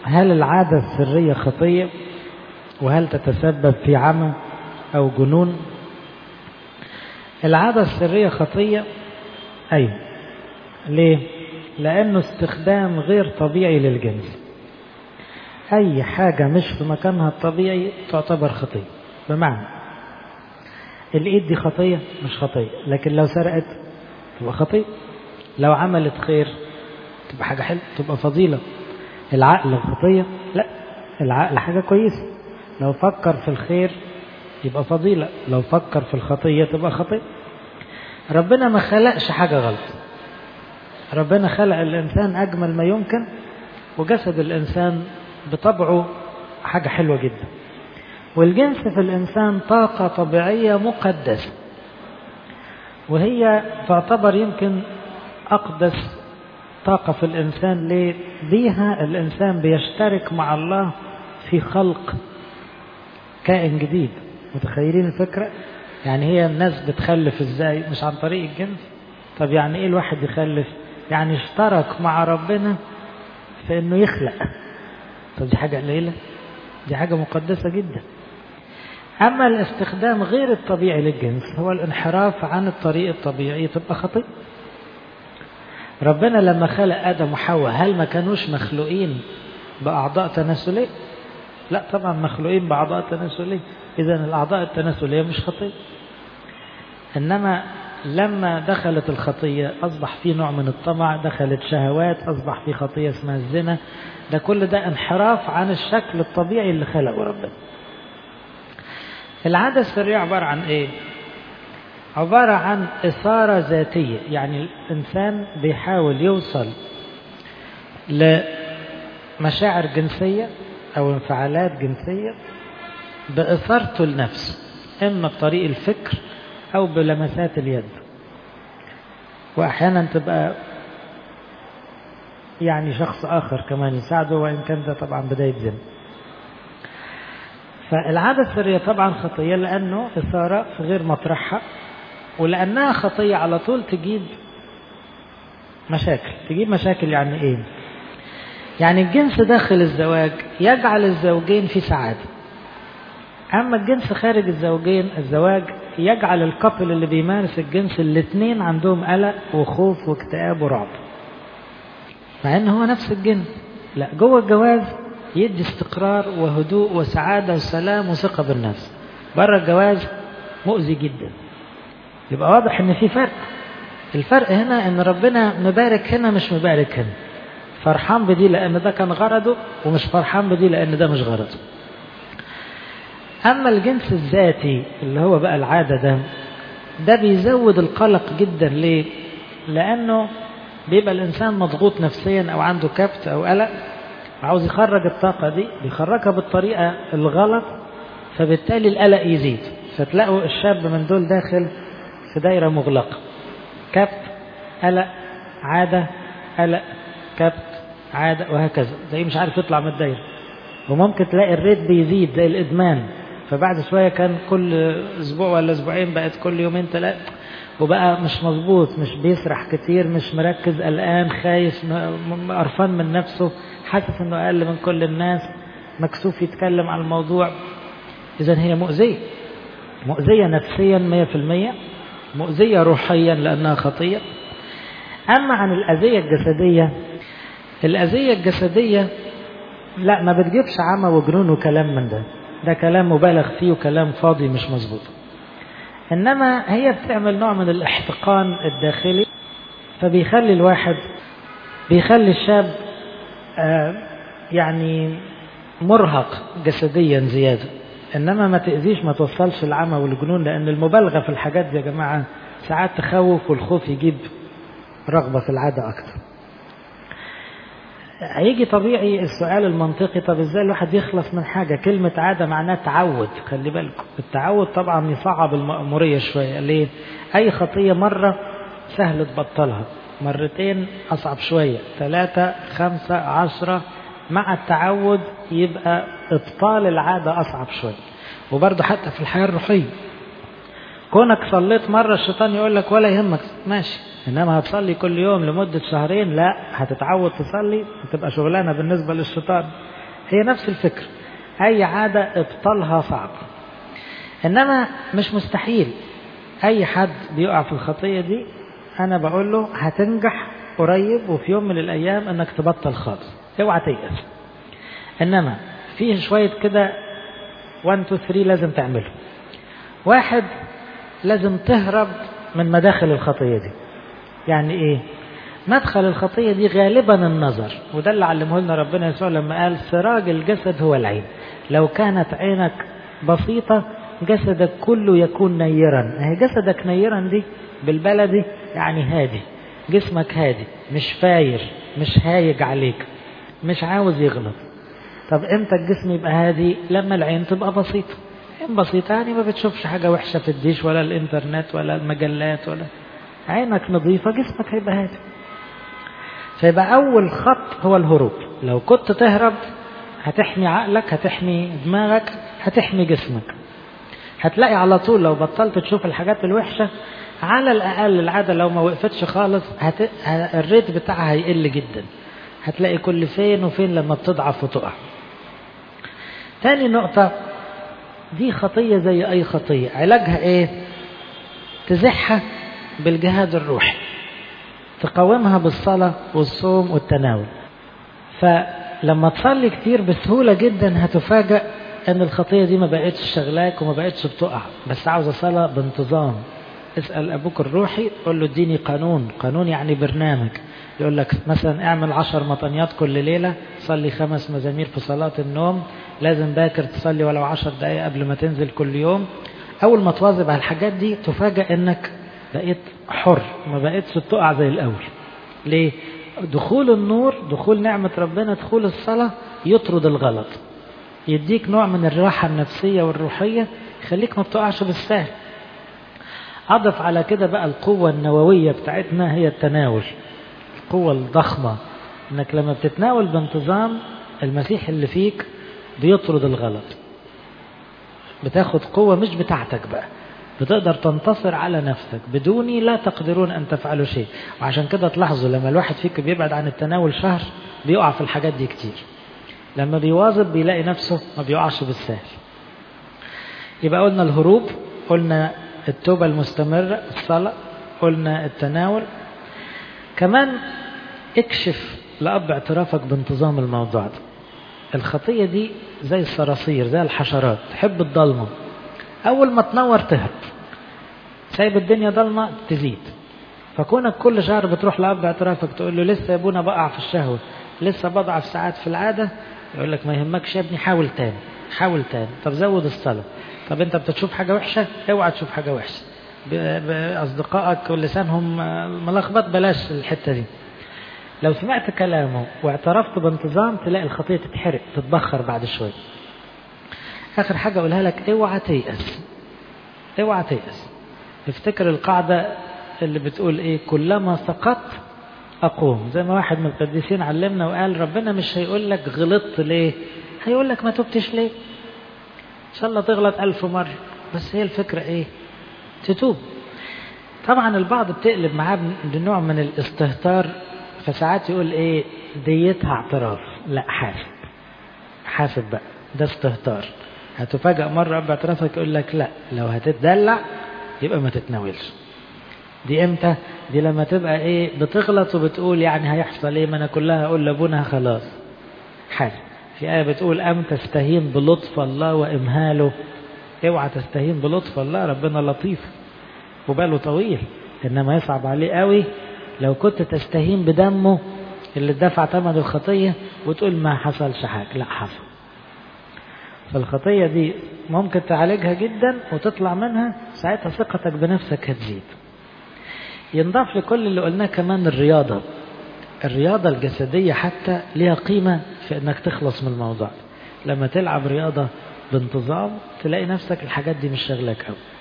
هل العادة السرية خطية وهل تتسبب في عمى أو جنون العادة السرية خطية أيوة ليه لأنه استخدام غير طبيعي للجنس أي حاجة مش في مكانها الطبيعي تعتبر خطية بمعنى الإيد دي خطية مش خطية لكن لو سرقت تبقى خطية لو عملت خير تبقى حاجة حلوة تبقى فضيلة العقل خطية لا العقل حاجة كويسة لو فكر في الخير يبقى فضيلة لو فكر في الخطية تبقى خطية ربنا ما خلقش حاجة غلط ربنا خلق الإنسان أجمل ما يمكن وجسد الإنسان بطبعه حاجة حلوة جدا والجنس في الإنسان طاقة طبيعية مقدسة وهي تعتبر يمكن أقدس طاقة في الإنسان ليه؟ بيها الإنسان بيشترك مع الله في خلق كائن جديد متخيلين الفكرة؟ يعني هي الناس بتخلف ازاي؟ مش عن طريق الجنس؟ طب يعني ايه الواحد يخلف؟ يعني اشترك مع ربنا في انه يخلق طب دي حاجة قليلة؟ دي حاجة مقدسة جدا أما الاستخدام غير الطبيعي للجنس هو الانحراف عن الطريق الطبيعي تبقى خطيئة ربنا لما خلق آدم وحواء هل ما كانوش مخلوقين بأعضاء تناسلية؟ لا طبعا مخلوقين بأعضاء تناسلية إذا الأعضاء التناسلية مش خطية إنما لما دخلت الخطية أصبح في نوع من الطمع دخلت شهوات أصبح في خطية اسمها الزنا ده كل ده انحراف عن الشكل الطبيعي اللي خلقه ربنا العادة السرية عبارة عن إيه؟ عبارة عن إثارة ذاتية يعني الإنسان بيحاول يوصل لمشاعر جنسية أو انفعالات جنسية بإثارته لنفسه إما بطريق الفكر أو بلمسات اليد وأحيانا تبقى يعني شخص آخر كمان يساعده وإن كان ده طبعا بداية زنا فالعادة السرية طبعا خطية لأنه إثارة في غير مطرحها ولأنها خطية على طول تجيب مشاكل تجيب مشاكل يعني إيه يعني الجنس داخل الزواج يجعل الزوجين في سعادة أما الجنس خارج الزوجين الزواج يجعل الكابل اللي بيمارس الجنس الاثنين عندهم قلق وخوف واكتئاب ورعب مع ان هو نفس الجنس لا جوه الجواز يدي استقرار وهدوء وسعادة وسلام وثقة بالنفس بره الجواز مؤذي جدا يبقى واضح ان في فرق الفرق هنا ان ربنا مبارك هنا مش مبارك هنا فرحان بدي لان ده كان غرضه ومش فرحان بدي لان ده مش غرضه اما الجنس الذاتي اللي هو بقى العادة ده ده بيزود القلق جدا ليه لانه بيبقى الانسان مضغوط نفسيا او عنده كبت او قلق عاوز يخرج الطاقة دي بيخرجها بالطريقة الغلط فبالتالي القلق يزيد فتلاقوا الشاب من دول داخل في دايرة مغلقة كبت قلق عادة قلق كبت عادة وهكذا زي مش عارف يطلع من الدايرة وممكن تلاقي الريت بيزيد زي الإدمان فبعد شوية كان كل أسبوع ولا أسبوعين بقت كل يومين ثلاثة وبقى مش مظبوط مش بيسرح كتير مش مركز قلقان خايف قرفان من نفسه حاسس انه اقل من كل الناس مكسوف يتكلم عن الموضوع اذا هي مؤذيه مؤذيه نفسيا 100% مؤذيه روحيا لانها خطيه اما عن الاذيه الجسديه الاذيه الجسديه لا ما بتجيبش عمى وجنون وكلام من ده ده كلام مبالغ فيه وكلام فاضي مش مظبوط انما هي بتعمل نوع من الاحتقان الداخلي فبيخلي الواحد بيخلي الشاب آه يعني مرهق جسديا زيادة انما ما تأذيش ما توصلش العمى والجنون لان المبالغة في الحاجات دي يا جماعة ساعات تخوف والخوف يجيب رغبة في العادة اكتر هيجي طبيعي السؤال المنطقي طب ازاي الواحد يخلص من حاجة كلمة عادة معناها تعود خلي بالكم التعود طبعا يصعب المأمورية شوية ليه أي خطية مرة سهل تبطلها مرتين أصعب شوية ثلاثة خمسة عشرة مع التعود يبقى إبطال العادة أصعب شوية وبرضه حتى في الحياة الروحية كونك صليت مرة الشيطان يقول لك ولا يهمك ماشي إنما هتصلي كل يوم لمدة شهرين لا هتتعود تصلي هتبقى شغلانة بالنسبة للشيطان هي نفس الفكر أي عادة إبطالها صعب إنما مش مستحيل أي حد بيقع في الخطية دي أنا بقول له هتنجح قريب وفي يوم من الأيام إنك تبطل خالص اوعى تيأس إنما فيه شوية كده 1 2 3 لازم تعمله واحد لازم تهرب من مداخل الخطية دي يعني إيه مدخل الخطية دي غالبا النظر وده اللي علمه لنا ربنا يسوع لما قال سراج الجسد هو العين لو كانت عينك بسيطة جسدك كله يكون نيرا هي جسدك نيرا دي بالبلدي يعني هادي جسمك هادي مش فاير مش هايج عليك مش عاوز يغلط طب امتى الجسم يبقى هادي لما العين تبقى بسيطة عين بسيطة يعني ما بتشوفش حاجة وحشة في الديش ولا الانترنت ولا المجلات ولا عينك نظيفة جسمك هيبقى هادي فيبقى أول خط هو الهروب لو كنت تهرب هتحمي عقلك هتحمي دماغك هتحمي جسمك هتلاقي على طول لو بطلت تشوف الحاجات الوحشة على الأقل العادة لو ما وقفتش خالص هت... الريت بتاعها هيقل جدا هتلاقي كل فين وفين لما بتضعف وتقع تاني نقطة دي خطية زي أي خطية علاجها إيه تزحها بالجهاد الروحي تقاومها بالصلاة والصوم والتناول فلما تصلي كتير بسهولة جدا هتفاجأ ان الخطية دي ما بقتش شغلاك وما بقتش بتقع بس عاوزة صلاة بانتظام اسأل ابوك الروحي قول له اديني قانون قانون يعني برنامج يقول لك مثلا اعمل عشر مطنيات كل ليلة صلي خمس مزامير في صلاة النوم لازم باكر تصلي ولو عشر دقايق قبل ما تنزل كل يوم اول ما تواظب على الحاجات دي تفاجأ انك بقيت حر ما بقيتش بتقع زي الاول ليه دخول النور دخول نعمة ربنا دخول الصلاة يطرد الغلط يديك نوع من الراحة النفسية والروحية يخليك ما بتقعش بالسهل أضف على كده بقى القوة النووية بتاعتنا هي التناول القوة الضخمة انك لما بتتناول بانتظام المسيح اللي فيك بيطرد الغلط بتاخد قوة مش بتاعتك بقى بتقدر تنتصر على نفسك بدوني لا تقدرون أن تفعلوا شيء وعشان كده تلاحظوا لما الواحد فيك بيبعد عن التناول شهر بيقع في الحاجات دي كتير لما بيواظب بيلاقي نفسه ما بيقعش بالسهل يبقى قلنا الهروب قلنا التوبة المستمرة الصلاة قلنا التناول كمان اكشف لأب اعترافك بانتظام الموضوع ده الخطية دي زي الصراصير زي الحشرات تحب الضلمة أول ما تنور تهرب سايب الدنيا ضلمة تزيد فكونك كل شهر بتروح لأب اعترافك تقول له لسه يا ابونا بقع في الشهوة لسه بضعف ساعات في العادة يقول لك ما يهمكش يا ابني حاول تاني حاول تاني طب زود الصلاة طب انت بتشوف حاجة وحشة اوعى تشوف حاجة وحشة بأصدقائك ولسانهم ملخبط بلاش الحتة دي لو سمعت كلامه واعترفت بانتظام تلاقي الخطية تتحرق تتبخر بعد شوية آخر حاجة أقولها لك اوعى تيأس اوعى تيأس افتكر القاعدة اللي بتقول ايه كلما سقطت أقوم زي ما واحد من القديسين علمنا وقال ربنا مش هيقول لك غلطت ليه هيقول لك ما تبتش ليه إن شاء الله تغلط ألف مرة بس هي الفكرة إيه تتوب طبعا البعض بتقلب معاه بنوع من الاستهتار فساعات يقول إيه ديتها اعتراف لا حاسب حاسب بقى ده استهتار هتفاجأ مرة أب اعترافك يقول لك لا لو هتتدلع يبقى ما تتناولش دي امتى دي لما تبقى ايه بتغلط وبتقول يعني هيحصل ايه ما انا كلها اقول لابونا خلاص حاجة في آية بتقول أم تستهين بلطف الله وإمهاله اوعى تستهين بلطف الله ربنا لطيف وباله طويل إنما يصعب عليه قوي لو كنت تستهين بدمه اللي دفع ثمن الخطية وتقول ما حصلش حاجة لا حصل فالخطية دي ممكن تعالجها جدا وتطلع منها ساعتها ثقتك بنفسك هتزيد ينضاف لكل اللي قلناه كمان الرياضة الرياضة الجسدية حتى ليها قيمة في انك تخلص من الموضوع لما تلعب رياضة بانتظام تلاقي نفسك الحاجات دي مش شغلك قوي